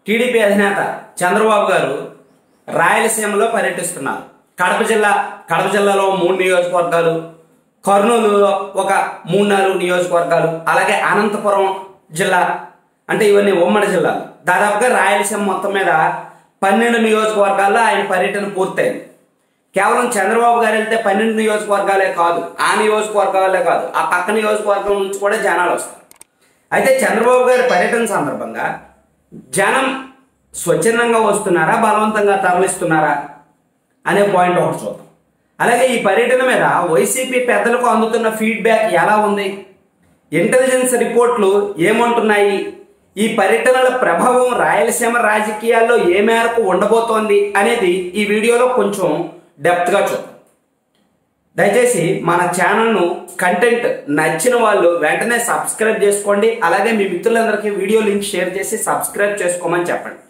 TDP అధినేత చంద్రబాబు గారు రాయలసీమలో పర్యటిస్తున్నారు కడప జిల్లా కడప జిల్లాలో మూడు నియోజకవర్గాలు కర్నూలులో ఒక మూడు నాలుగు నియోజకవర్గాలు అలాగే అనంతపురం జిల్లా అంటే ఇవన్నీ ఉమ్మడి జిల్లాలు దాదాపుగా రాయలసీమ మొత్తం మీద పన్నెండు నియోజకవర్గాల్లో ఆయన పర్యటన పూర్తయింది కేవలం చంద్రబాబు గారు వెళ్తే పన్నెండు నియోజకవర్గాలే కాదు ఆ నియోజకవర్గాలే కాదు ఆ పక్క నియోజకవర్గం నుంచి కూడా జనాలు వస్తారు అయితే చంద్రబాబు గారి పర్యటన సందర్భంగా జనం స్వచ్ఛందంగా వస్తున్నారా బలవంతంగా తరలిస్తున్నారా అనే పాయింట్ ఒకటి చూద్దాం అలాగే ఈ పర్యటన మీద వైసీపీ పెద్దలకు అందుతున్న ఫీడ్బ్యాక్ ఎలా ఉంది ఇంటెలిజెన్స్ రిపోర్ట్లు ఏమంటున్నాయి ఈ పర్యటనల ప్రభావం రాయలసీమ రాజకీయాల్లో ఏ మేరకు ఉండబోతోంది అనేది ఈ వీడియోలో కొంచెం డెప్త్గా చూద్దాం దయచేసి మన ఛానల్ను కంటెంట్ నచ్చిన వాళ్ళు వెంటనే సబ్స్క్రైబ్ చేసుకోండి అలాగే మీ మిత్రులందరికీ వీడియో లింక్ షేర్ చేసి సబ్స్క్రైబ్ చేసుకోమని చెప్పండి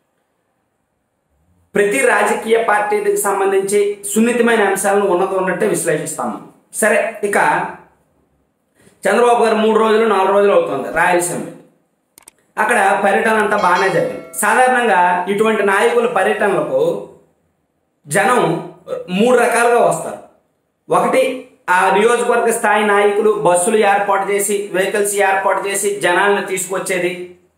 ప్రతి రాజకీయ పార్టీకి సంబంధించి సున్నితమైన అంశాలను ఉన్నది ఉన్నట్టే విశ్లేషిస్తాము సరే ఇక చంద్రబాబు గారు మూడు రోజులు నాలుగు రోజులు అవుతుంది రాయలసీమ అక్కడ పర్యటన అంతా బాగానే జరిగింది సాధారణంగా ఇటువంటి నాయకుల పర్యటనలకు జనం మూడు రకాలుగా వస్తారు ఒకటి ఆ నియోజకవర్గ స్థాయి నాయకులు బస్సులు ఏర్పాటు చేసి వెహికల్స్ ఏర్పాటు చేసి జనాలను తీసుకొచ్చేది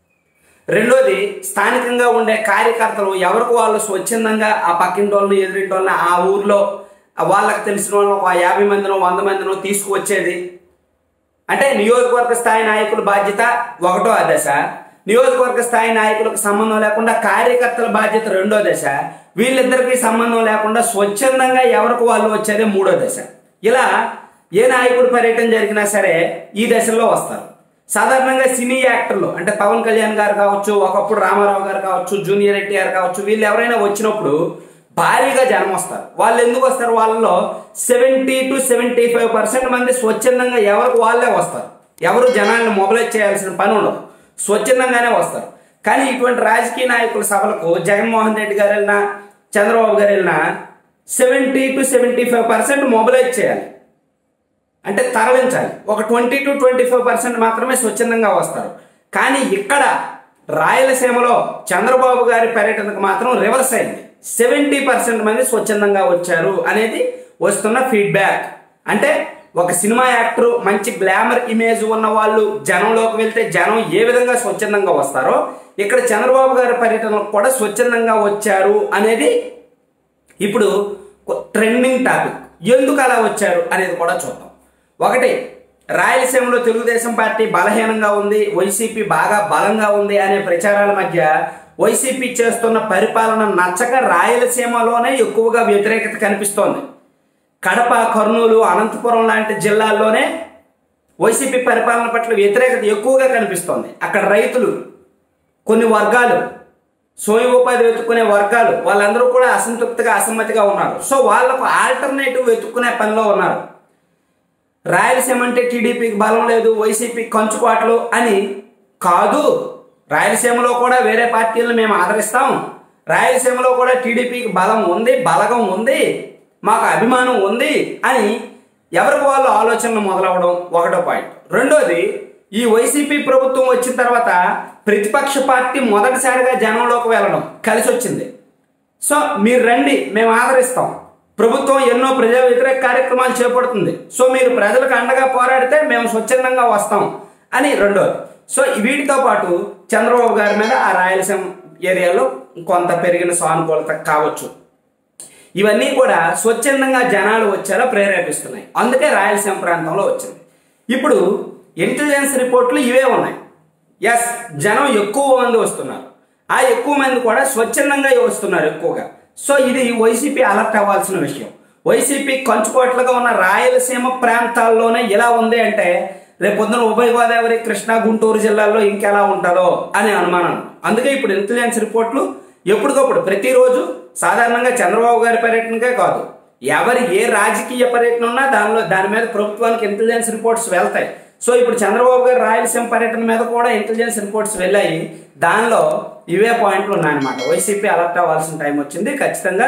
రెండోది స్థానికంగా ఉండే కార్యకర్తలు ఎవరికి వాళ్ళు స్వచ్ఛందంగా ఆ పక్కింటి వాళ్ళని ఎదురింటి వాళ్ళని ఆ ఊర్లో వాళ్ళకి తెలిసిన వాళ్ళని ఒక యాభై మందినో వంద మందినో తీసుకువచ్చేది అంటే నియోజకవర్గ స్థాయి నాయకుల బాధ్యత ఒకటో దశ నియోజకవర్గ స్థాయి నాయకులకు సంబంధం లేకుండా కార్యకర్తల బాధ్యత రెండో దశ వీళ్ళిద్దరికీ సంబంధం లేకుండా స్వచ్ఛందంగా ఎవరికి వాళ్ళు వచ్చేదే మూడో దశ ఇలా ఏ నాయకుడి పర్యటన జరిగినా సరే ఈ దశలో వస్తారు సాధారణంగా సినీ యాక్టర్లు అంటే పవన్ కళ్యాణ్ గారు కావచ్చు ఒకప్పుడు రామారావు గారు కావచ్చు జూనియర్ ఎన్టీఆర్ కావచ్చు వీళ్ళు ఎవరైనా వచ్చినప్పుడు భారీగా జనం వస్తారు వాళ్ళు ఎందుకు వస్తారు వాళ్ళలో seventy to seventy five percent మంది స్వచ్ఛందంగా ఎవరికి వాళ్ళే వస్తారు ఎవరు జనాలను మొబలైజ్ చేయాల్సిన పని ఉండదు స్వచ్ఛందంగానే వస్తారు కానీ ఇటువంటి రాజకీయ నాయకుల సభలకు జగన్మోహన్ రెడ్డి గారు వెళ్ళినా చంద్రబాబు గారు వెళ్ళినా seventy to seventy five percent mobilise చేయాలి అంటే తరలించాలి ఒక twenty to twenty five percent మాత్రమే స్వచ్ఛందంగా వస్తారు కానీ ఇక్కడ రాయలసీమలో చంద్రబాబు గారి పర్యటనకు మాత్రం రివర్స్ అయింది సెవెంటీ పర్సెంట్ మంది స్వచ్ఛందంగా వచ్చారు అనేది వస్తున్న ఫీడ్బ్యాక్ అంటే ఒక సినిమా యాక్టర్ మంచి గ్లామర్ ఇమేజ్ ఉన్న వాళ్ళు జనంలోకి వెళ్తే జనం ఏ విధంగా స్వచ్ఛందంగా వస్తారో ఇక్కడ చంద్రబాబు గారి పర్యటనకు కూడా స్వచ్ఛందంగా వచ్చారు అనేది ఇప్పుడు ట్రెండింగ్ టాపిక్ ఎందుకు అలా వచ్చారు అనేది కూడా చూద్దాం ఒకటి రాయలసీమలో తెలుగుదేశం పార్టీ బలహీనంగా ఉంది వైసీపీ బాగా బలంగా ఉంది అనే ప్రచారాల మధ్య వైసీపీ చేస్తున్న పరిపాలన నచ్చక రాయలసీమలోనే ఎక్కువగా వ్యతిరేకత కనిపిస్తోంది కడప కర్నూలు అనంతపురం లాంటి జిల్లాల్లోనే వైసీపీ పరిపాలన పట్ల వ్యతిరేకత ఎక్కువగా కనిపిస్తోంది అక్కడ రైతులు కొన్ని వర్గాలు స్వయం ఉపాధి వెతుక్కునే వర్గాలు వాళ్ళందరూ కూడా అసంతృప్తిగా అసమ్మతిగా ఉన్నారు సో వాళ్లకు ఆల్టర్నేటివ్ వెతుక్కునే పనిలో ఉన్నారు రాయలసీమ అంటే టీడీపీకి బలం లేదు వైసీపీ కంచుబాట్లు అని కాదు రాయలసీమలో కూడా వేరే పార్టీలను మేము ఆదరిస్తాం రాయలసీమలో కూడా టీడీపీకి బలం ఉంది బలగం ఉంది మాకు అభిమానం ఉంది అని ఎవరికి వాళ్ళు ఆలోచనలు మొదలవడం ఒకటో పాయింట్ రెండోది ఈ వైసీపీ ప్రభుత్వం వచ్చిన తర్వాత ప్రతిపక్ష పార్టీ మొదటిసారిగా జనంలోకి వెళ్ళడం కలిసి వచ్చింది సో మీరు రండి మేము ఆదరిస్తాం ప్రభుత్వం ఎన్నో ప్రజా వ్యతిరేక కార్యక్రమాలు చేపడుతుంది సో మీరు ప్రజలకు అండగా పోరాడితే మేము స్వచ్ఛందంగా వస్తాం అని రెండోది సో వీటితో పాటు చంద్రబాబు గారి మీద ఆ రాయలసీమ ఏరియాలో కొంత పెరిగిన సానుకూలత కావచ్చు ఇవన్నీ కూడా స్వచ్ఛందంగా జనాలు వచ్చేలా ప్రేరేపిస్తున్నాయి అందుకే రాయలసీమ ప్రాంతంలో వచ్చింది ఇప్పుడు ఇంటెలిజెన్స్ రిపోర్ట్లు ఇవే ఉన్నాయి ఎస్ జనం ఎక్కువ మంది వస్తున్నారు ఆ ఎక్కువ మంది కూడా స్వచ్ఛందంగా వస్తున్నారు ఎక్కువగా సో ఇది వైసీపీ అలర్ట్ అవ్వాల్సిన విషయం వైసీపీ కంచుకోట్లుగా ఉన్న రాయలసీమ ప్రాంతాల్లోనే ఇలా ఉంది అంటే రేపు పొద్దున ఉభయ గోదావరి కృష్ణా గుంటూరు జిల్లాల్లో ఇంకెలా ఉంటుందో అనే అనుమానం అందుకే ఇప్పుడు ఇంటెలిజెన్స్ రిపోర్ట్లు ఎప్పటికప్పుడు ప్రతిరోజు సాధారణంగా చంద్రబాబు గారి పర్యటనకే కాదు ఎవరి ఏ రాజకీయ పర్యటన ఉన్నా దానిలో దాని మీద ప్రభుత్వానికి ఇంటెలిజెన్స్ రిపోర్ట్స్ వెళ్తాయి సో ఇప్పుడు చంద్రబాబు గారి రాయలసీమ పర్యటన మీద కూడా ఇంటెలిజెన్స్ రిపోర్ట్స్ వెళ్ళాయి దానిలో ఇవే పాయింట్లు ఉన్నాయన్నమాట వైసీపీ అలర్ట్ అవ్వాల్సిన టైం వచ్చింది ఖచ్చితంగా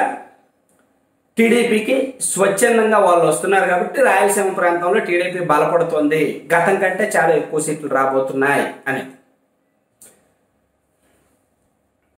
టీడీపీకి స్వచ్ఛందంగా వాళ్ళు వస్తున్నారు కాబట్టి రాయలసీమ ప్రాంతంలో టీడీపీ బలపడుతుంది గతం కంటే చాలా ఎక్కువ సీట్లు రాబోతున్నాయి అనేది